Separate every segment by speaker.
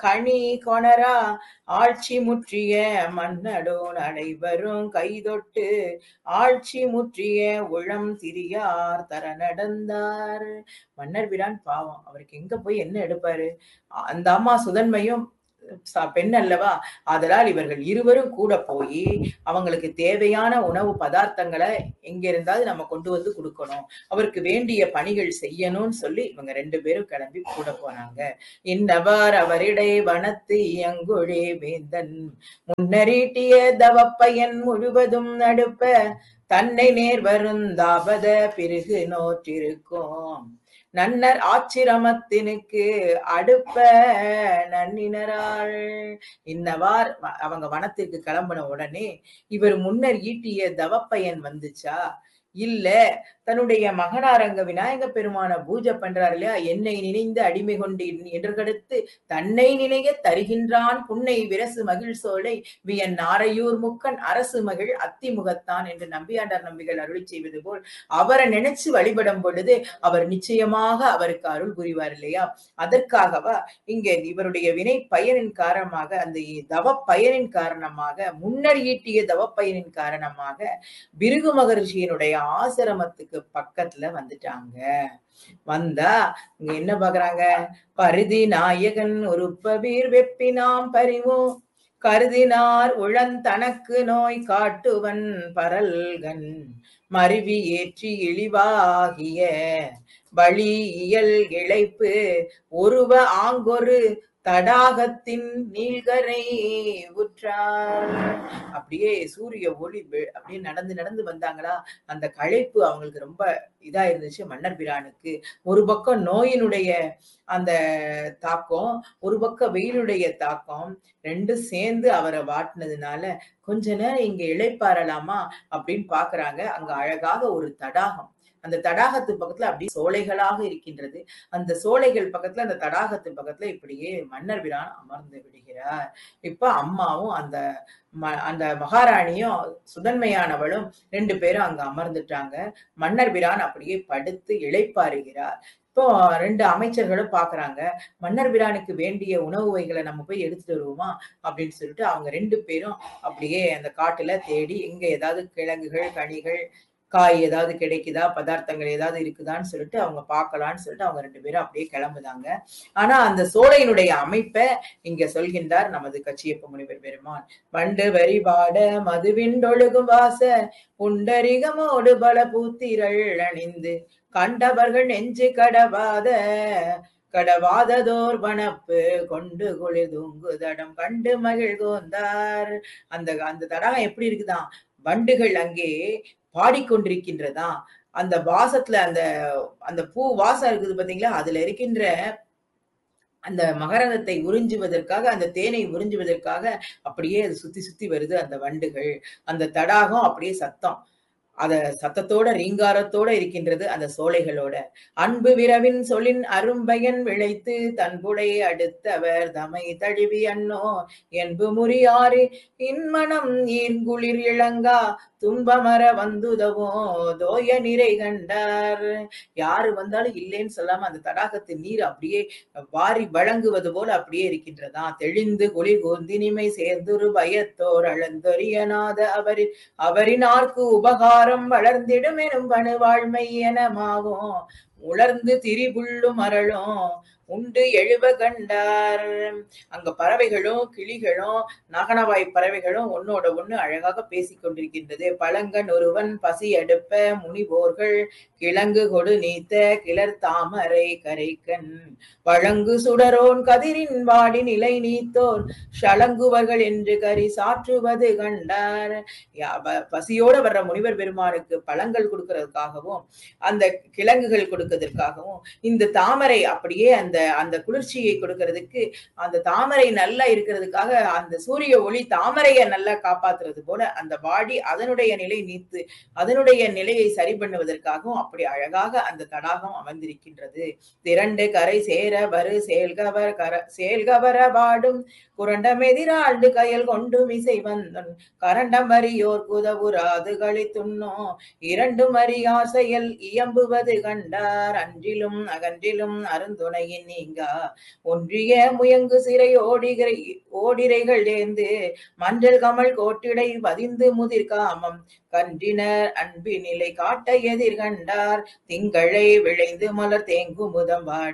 Speaker 1: கனி கொணரா ஆட்சி முற்றிய மன்னடோன் அனைவரும் கைதொட்டு ஆட்சி முற்றிய உளம் திரியார் தர நடந்தார் மன்னர் பிரான் பாவம் அவருக்கு எங்க போய் என்ன எடுப்பாரு அந்த அம்மா சுதன்மையும் ச- பெண் அல்லவா ஆதலால் இவர்கள் இருவரும் கூட போய் அவங்களுக்கு தேவையான உணவு பதார்த்தங்களை எங்க இருந்தாலும் நம்ம கொண்டு வந்து கொடுக்கணும் அவருக்கு வேண்டிய பணிகள் செய்யணும்னு சொல்லி இவங்க ரெண்டு பேரும் கிளம்பி கூட போனாங்க இன்னவர் அவரிடை வனத்து இயங்குழே வேந்தன் முன்னரீட்டிய தவப்பயன் முழுவதும் நடுப்ப தன்னை நேர் வருந்தாபத பிறகு நோற்றிருக்கும் நன்னர் ஆச்சிரமத்தினுக்கு அடுப்ப நன்னினராள் இன்னவார் வ- அவங்க வனத்திற்கு கிளம்பின உடனே இவர் முன்னர் ஈட்டிய தவப்பயன் வந்துச்சா இல்ல தன்னுடைய மகனாரங்க விநாயக பெருமான பூஜை பண்றாரு இல்லையா என்னை நினைந்து அடிமை கொண்டு என்றுகடுத்து தன்னை நினைய தருகின்றான் புன்னை விரசு மகிழ் சோலை வியன் நாரையூர் முக்கன் அரசு மகிழ் அத்திமுகத்தான் என்று நம்பியாண்டார் நம்பிகள் அருளி செய்வது போல் அவரை நினைச்சு வழிபடும் பொழுது அவர் நிச்சயமாக அவருக்கு அருள் புரிவார் இல்லையா அதற்காகவா இங்க இவருடைய வினை பயனின் காரணமாக அந்த தவ பயனின் காரணமாக முன்னர் ஈட்டிய தவ பயனின் காரணமாக பிருகு மகரிஷியினுடைய ஆசிரமத்துக்கு பக்கத்துல வந்துட்டாங்க வந்தா இங்க என்ன பாக்குறாங்க பரிதி நாயகன் உருப்பவீர் வெப்பினாம் பறிவோம் கருதினார் உளன் தனக்கு நோய் காட்டுவன் பரல்கன் மருவி ஏற்றி இழிவாகிய வழி இயல் இழைப்பு ஒருவ ஆங்கொரு தடாகத்தின் நீள்கரை உற்றார் அப்படியே சூரிய ஒளி வெ- அப்படியே நடந்து நடந்து வந்தாங்களா அந்த களைப்பு அவங்களுக்கு ரொம்ப இதா இருந்துச்சு மன்னர் பிரானுக்கு ஒரு பக்கம் நோயினுடைய அந்த தாக்கம் ஒரு பக்கம் வெயிலுடைய தாக்கம் ரெண்டும் சேர்ந்து அவரை வாட்டினதுனால கொஞ்ச நேரம் இங்க இளைப்பாறலாமா அப்படின்னு பாக்குறாங்க அங்க அழகாக ஒரு தடாகம் அந்த தடாகத்து பக்கத்துல அப்படியே சோலைகளாக இருக்கின்றது அந்த சோலைகள் பக்கத்துல அந்த தடாகத்து பக்கத்துல இப்படியே மன்னர் பிரான் அமர்ந்து விடுகிறார் இப்ப அம்மாவும் அந்த ம- அந்த மகாராணியும் சுதன்மையானவளும் ரெண்டு பேரும் அங்க அமர்ந்துட்டாங்க மன்னர் பிரான் அப்படியே படுத்து இளைப்பாறுகிறார் இப்போ ரெண்டு அமைச்சர்களும் பாக்குறாங்க மன்னர் பிரானுக்கு வேண்டிய உணவு வகைகளை நம்ம போய் எடுத்துட்டு வருவோமா அப்படின்னு சொல்லிட்டு அவங்க ரெண்டு பேரும் அப்படியே அந்த காட்டுல தேடி எங்க ஏதாவது கிழங்குகள் கனிகள் காய் ஏதாவது கிடைக்குதா பதார்த்தங்கள் ஏதாவது இருக்குதான்னு சொல்லிட்டு அவங்க பார்க்கலாம்னு சொல்லிட்டு அவங்க ரெண்டு பேரும் அப்படியே கிளம்புதாங்க ஆனா அந்த சோலையினுடைய அமைப்பை இங்க சொல்கின்றார் நமது கச்சியப்ப முனிவர் பெருமான் வண்டு வரிபாட மதுவிண்டொழுகும் வாச புண்டரிகமோடு பல பூத்திரள் அணிந்து கண்டவர்கள் நெஞ்சு கடவாத கடவாததோர் வனப்பு கொண்டு குளிர்தூங்கு தடம் கண்டு மகிழ்கோந்தார் அந்த அந்த தடாகம் எப்படி இருக்குதாம் வண்டுகள் அங்கே பாடிக்கொண்டிருக்கின்றதா அந்த வாசத்துல அந்த அந்த பூ வாசம் இருக்குது பாத்தீங்களா அதுல இருக்கின்ற அந்த மகரந்தத்தை உறிஞ்சுவதற்காக அந்த தேனை உறிஞ்சுவதற்காக அப்படியே அது சுத்தி சுத்தி வருது அந்த வண்டுகள் அந்த தடாகம் அப்படியே சத்தம் அத சத்தத்தோட ரீங்காரத்தோட இருக்கின்றது அந்த சோலைகளோட அன்பு விரவின் சொல்லின் அரும்பயன் விளைத்து தன்புடை அடுத்தவர் தமை தழுவி அன்னோ என்பு முறியாறு இன்மனம் ஈர்குளிர் இளங்கா துன்பமர வந்துதவோ தோய நிறை கண்டார் யாரு வந்தாலும் இல்லைன்னு சொல்லாம அந்த தடாகத்தின் நீர் அப்படியே வாரி வழங்குவது போல அப்படியே இருக்கின்றதா தெளிந்து குளிர் கொந்தினிமை சேர்ந்துரு பயத்தோர் அளந்தொரியனாத அவரின் அவரினார்க்கு உபகாரம் வளர்ந்திடும் எனும் பணு வாழ்மை எனமாவும் உலர்ந்து திரிபுள்ளும் மரளும் உண்டு எழுவ கண்டார் அங்க பறவைகளும் கிளிகளும் நகனவாய் பறவைகளும் ஒன்னோட ஒண்ணு அழகாக பேசிக் கொண்டிருக்கின்றது பழங்கன் ஒருவன் பசி அடுப்ப முனிவோர்கள் கிழங்கு கொடு நீத்த கிளர் தாமரை கரைக்கண் வழங்கு சுடரோன் கதிரின் வாடி நிலை நீத்தோர் ஷளங்குவர்கள் என்று கரி சாற்றுவது கண்டார் யா- ப- பசியோட வர்ற முனிவர் பெருமானுக்கு பழங்கள் கொடுக்கறதுக்காகவும் அந்த கிழங்குகள் கொடுக்கறதுக்காகவும் இந்த தாமரை அப்படியே அந்த அந்த குளிர்ச்சியை கொடுக்கறதுக்கு அந்த தாமரை நல்லா இருக்கிறதுக்காக அந்த சூரிய ஒளி தாமரையை நல்லா காப்பாத்துறது போல அந்த வாடி அதனுடைய நிலை நீத்து அதனுடைய நிலையை சரி பண்ணுவதற்காகவும் அப்படி அழகாக அந்த தடாகம் அமர்ந்திருக்கின்றது திரண்டு கரை சேர வரு செயல்கவர் கர செயல்கவர வாடும் குரண்டமெதிராண்டு கயல் கொண்டு மிசை வந்தன் கரண்டம் அறியோர் குதவுராது கழித்துண்ணோ இரண்டு மறியார் செயல் இயம்புவது கண்டார் அன்றிலும் அகன்றிலும் அருந்துணையின் நீங்கா ஒன்றிய முயங்கு சிறை ஓடிகிறை ஓடிரைகள் ஏந்து மஞ்சள் கமல் கோட்டிடை பதிந்து முதிர் காமம் கன்றினர் அன்பினிலை காட்ட எதிர்கண்டார் திங்களை விளைந்து மலர் தேங்கு முதம் வாட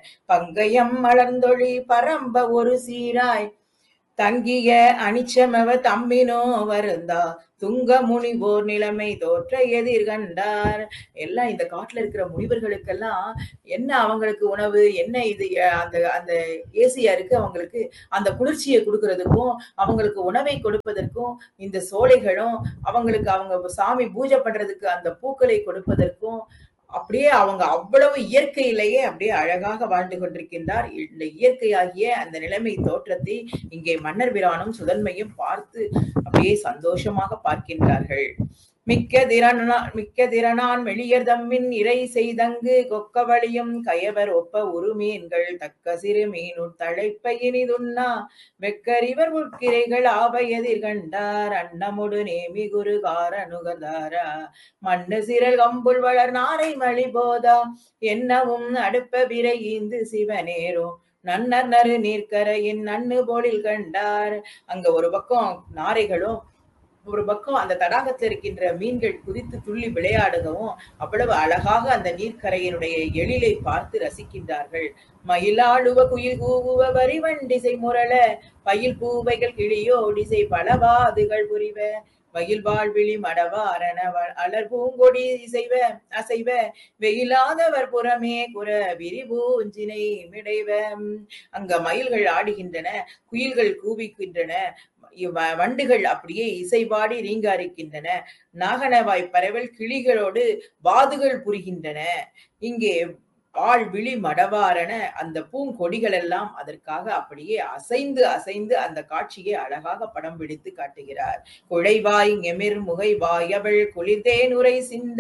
Speaker 1: பங்கயம் மலர்ந்தொழி பரம்ப ஒரு சீராய் தங்கிய அனிச்சமவ தம்மினோ வருந்தா துங்க முனிவோர் நிலைமை தோற்ற எதிர்கண்டார் எல்லாம் இந்த காட்டுல இருக்கிற முனிவர்களுக்கெல்லாம் என்ன அவங்களுக்கு உணவு என்ன இது அஹ், அந்த அந்த ஏசியா இருக்கு அவங்களுக்கு அந்த குளிர்ச்சியை கொடுக்கறதுக்கும் அவங்களுக்கு உணவை கொடுப்பதற்கும் இந்த சோலைகளும் அவங்களுக்கு அவங்க சாமி பூஜை பண்றதுக்கு அந்த பூக்களை கொடுப்பதற்கும் அப்படியே அவங்க அவ்வளவு இயற்கையிலேயே அப்படியே அழகாக வாழ்ந்து கொண்டிருக்கின்றார் இந்த இயற்கையாகிய அந்த நிலைமை தோற்றத்தை இங்கே மன்னர் பிரானும் சுதன்மையும் பார்த்து அப்படியே சந்தோஷமாக பார்க்கின்றார்கள் மிக்க திறனா மிக்க திறனான் வெளியர் தம்மின் இறை செய்தங்கு கொக்கவழியும் கயவர் ஒப்ப உருமீன்கள் தக்க சிறு மீனுட் தழைப்ப இனிதுண்ணா வெக்கரிவர் உட்கிரைகள் ஆவ எதிர்கண்டார் அன்னமுடு நேமி குரு காரனுகதாரா மண்ணு சிறல் கம்புள் வளர் நாரை மழி போதா என்னவும் அடுப்ப விரை ஈந்து சிவனேரோ நன்னர் நறு நீர்க்கரையின் நன்னு போலில் கண்டார் அங்க ஒரு பக்கம் நாரைகளும் ஒரு பக்கம் அந்த தடாகத்தில் இருக்கின்ற மீன்கள் குதித்து துள்ளி விளையாடுகவும் அவ்வளவு அழகாக அந்த நீர்க்கரையினுடைய எழிலை பார்த்து ரசிக்கின்றார்கள் மயிலாடுவ குயில் கூவுவ வரிவண்டிசை முரள பயில் பூவைகள் கிளியோடிசை பலவாதுகள் புரிவ மயில் வாழ்விழி மடவாரண வ- அலர் பூங்கொடி இசைவ அசைவ வெயிலாதவர் புறமே குற விரிபூஞ்சினை மிடைவ அங்க மயில்கள் ஆடுகின்றன குயில்கள் கூவிக்கின்றன இவ- வண்டுகள் அப்படியே இசைபாடி ரீங்காரிக்கின்றன நாகனவாய் பறவைகள் கிளிகளோடு வாதுகள் புரிகின்றன இங்கே ஆள் விழி மடவாரன அந்த பூங்கொடிகள் எல்லாம் அதற்காக அப்படியே அசைந்து அசைந்து அந்த காட்சியை அழகாக படம் பிடித்து காட்டுகிறார் குழைவாய் எமிர் முகை வாயவள் குளிர்தேன் உரை சிந்த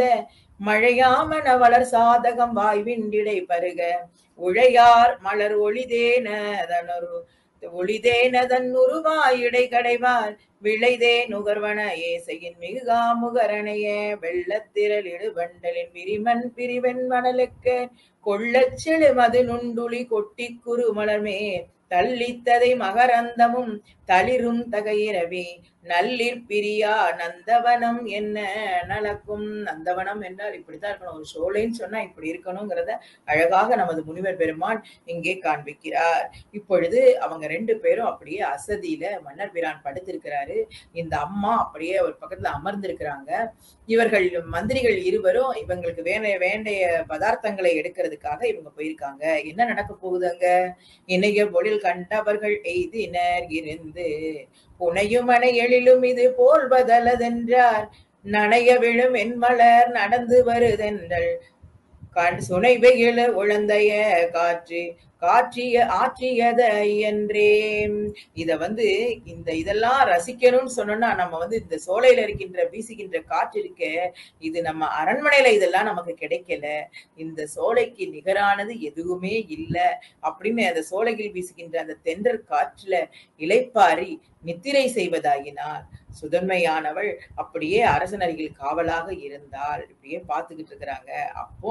Speaker 1: மழையாமன வளர் சாதகம் வாய்விண்டிடை பருக உழையார் மலர் ஒளிதேனதனொரு ஒளிதேனதன் உருவாயிடை கடைவார் விளைதே நுகர்வன ஏசையின் மிகுகா முகரணைய வெள்ளத்திரள் இடுபண்டலின் விரிமன் பிரிவெண் மணலுக்கு கொள்ளச் செழுமது நுண்டுளி கொட்டி குறு மலர்மே தள்ளித்ததை மகரந்தமும் தளிரும் தகையிரவி நல்லிற் பிரியா நந்தவனம் என்ன நலக்கும் நந்தவனம் என்றால் இப்படித்தான் இருக்கணும் ஒரு சோலைன்னு சொன்னா இப்படி இருக்கணுங்கிறத அழகாக நமது முனிவர் பெருமான் இங்கே காண்பிக்கிறார் இப்பொழுது அவங்க ரெண்டு பேரும் அப்படியே அசதியில மன்னர் பிரான் படுத்திருக்கிறாரு இந்த அம்மா அப்படியே ஒரு பக்கத்துல அமர்ந்திருக்கிறாங்க இவர்கள் மந்திரிகள் இருவரும் இவங்களுக்கு வேண்டிய வேண்டிய பதார்த்தங்களை எடுக்கிறதுக்காக இவங்க போயிருக்காங்க என்ன நடக்க போகுது அங்க இணைய பொழில் கண்டவர்கள் எய்தினர் இருந்து புனையுமனை எழிலும் இது போல்வதல்லதென்றார் நனைய விழும் என்மலர் நடந்து வருதென்றல் கண் சுனை வெயில உழந்தைய காற்று காற்றிய ஆற்றியத என்றே இத வந்து இந்த இதெல்லாம் ரசிக்கணும்னு சொன்னோம்னா நம்ம வந்து இந்த சோலையில இருக்கின்ற வீசுகின்ற காற்று இருக்க இது நம்ம அரண்மனையில இதெல்லாம் நமக்கு கிடைக்கல இந்த சோலைக்கு நிகரானது எதுவுமே இல்ல அப்படின்னு அந்த சோலையில் வீசுகின்ற அந்த தென்றல் காற்றுல இளைப்பாரி நித்திரை செய்வதாயினார் சுதன்மையானவள் அப்படியே அரசனருகில் காவலாக இருந்தால் இப்படியே பார்த்துக்கிட்டு இருக்கிறாங்க அப்போ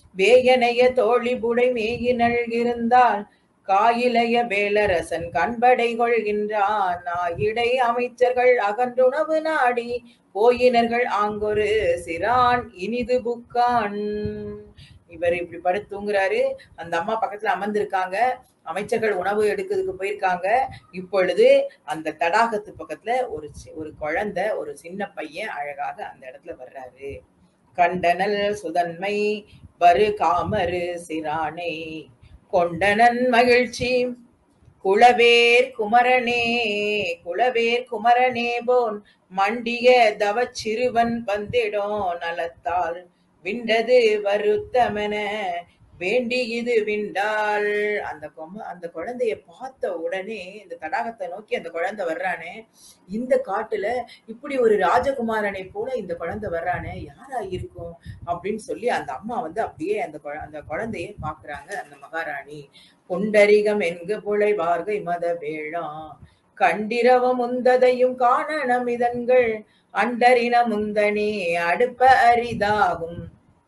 Speaker 1: வேயனைய தோழி புடை மேயி நல்கிருந்தால் காயிலைய வேலரசன் கண்படை கொள்கின்றான் நாயிடை அமைச்சர்கள் அகன்றுணவு நாடி போயினர்கள் ஆங்கொரு சிறான் இனிது புக்கான் இவர் இப்படி படுத்து தூங்குறாரு அந்த அம்மா பக்கத்துல அமர்ந்திருக்காங்க அமைச்சர்கள் உணவு எடுக்கிறதுக்கு போயிருக்காங்க இப்பொழுது அந்த தடாகத்து பக்கத்துல ஒரு சி- ஒரு குழந்தை ஒரு சின்ன பையன் அழகாக அந்த இடத்துல வர்றாரு கண்டனல் சுதன்மை வரு காமரு சிரானை கொண்டனன் மகிழ்ச்சி குளவேர் குமரனே குளவேர் குமரனே போன் மண்டிய தவச் சிறுவன் வந்திடும் நலத்தால் விண்டது வருத்தமென வேண்டி இது விண்டாள் அந்த கொம்ம அந்த குழந்தைய பார்த்த உடனே இந்த தடாகத்தை நோக்கி அந்த குழந்தை வர்றானே இந்த காட்டுல இப்படி ஒரு ராஜகுமாரனை போல இந்த குழந்தை வர்றானே யாரா இருக்கும் அப்படின்னு சொல்லி அந்த அம்மா வந்து அப்படியே அந்த குழ- அந்த குழந்தைய பாக்குறாங்க அந்த மகாராணி புண்டரிகம் என்கு புலை வார்கை மத வேளா கண்டிரவ முந்ததையும் காண இதன்கள் அண்டரின முந்தனே அடுப்ப அரிதாகும்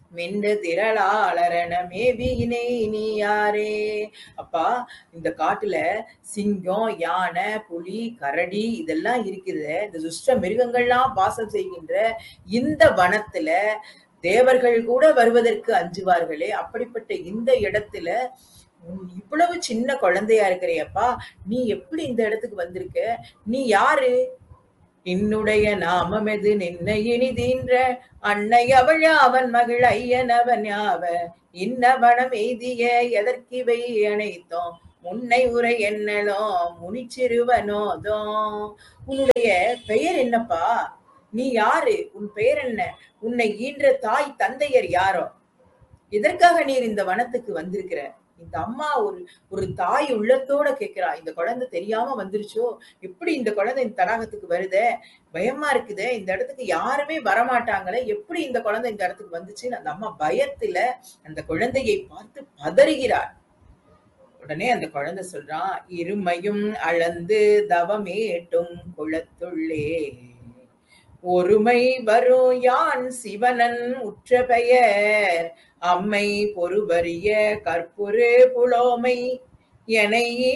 Speaker 1: மென்று திரளாளரண மேவியினை நீ யாரே அப்பா இந்த காட்டுல சிங்கம் யானை புலி கரடி இதெல்லாம் இருக்குது இந்த துஷ்ட மிருகங்கள்லாம் வாசம் செய்கின்ற இந்த வனத்துல தேவர்கள் கூட வருவதற்கு அஞ்சுவார்களே அப்படிப்பட்ட இந்த இடத்துல உன் இவ்வளவு சின்ன குழந்தையா இருக்கிறியப்பா நீ எப்படி இந்த இடத்துக்கு வந்திருக்க நீ யாரு என்னுடைய நாமம் எது நின்ன இனிதீன்ற அன்னை அவள் அவன் மகள் ஐயன் அவன் யாவ இன்னவனம் எய்திய எதற்கிவை அனைத்தோம் முன்னை உரை என்னலோ முனிச்சிறுவனோதோ உன்னுடைய பெயர் என்னப்பா நீ யாரு உன் பெயர் என்ன உன்னை ஈன்ற தாய் தந்தையர் யாரோ எதற்காக நீர் இந்த வனத்துக்கு வந்திருக்கிற இந்த அம்மா ஒரு ஒரு தாய் உள்ளத்தோட கேக்குறா இந்த குழந்தை தெரியாம வந்துருச்சோ எப்படி இந்த குழந்தை இந்த தடாகத்துக்கு வருதே பயமா இருக்குதே இந்த இடத்துக்கு யாருமே வரமாட்டாங்களே எப்படி இந்த குழந்தை இந்த இடத்துக்கு வந்துச்சுன்னு அந்த அம்மா பயத்துல அந்த குழந்தையை பார்த்து பதறுகிறார் உடனே அந்த குழந்தை சொல்றான் இருமையும் அளந்து தவமேட்டும் குளத்துள்ளே ஒருமை வரும் யான் சிவனன் உற்ற பெயர் அம்மை பொறுவறிய கற்புரு புலோமை எனை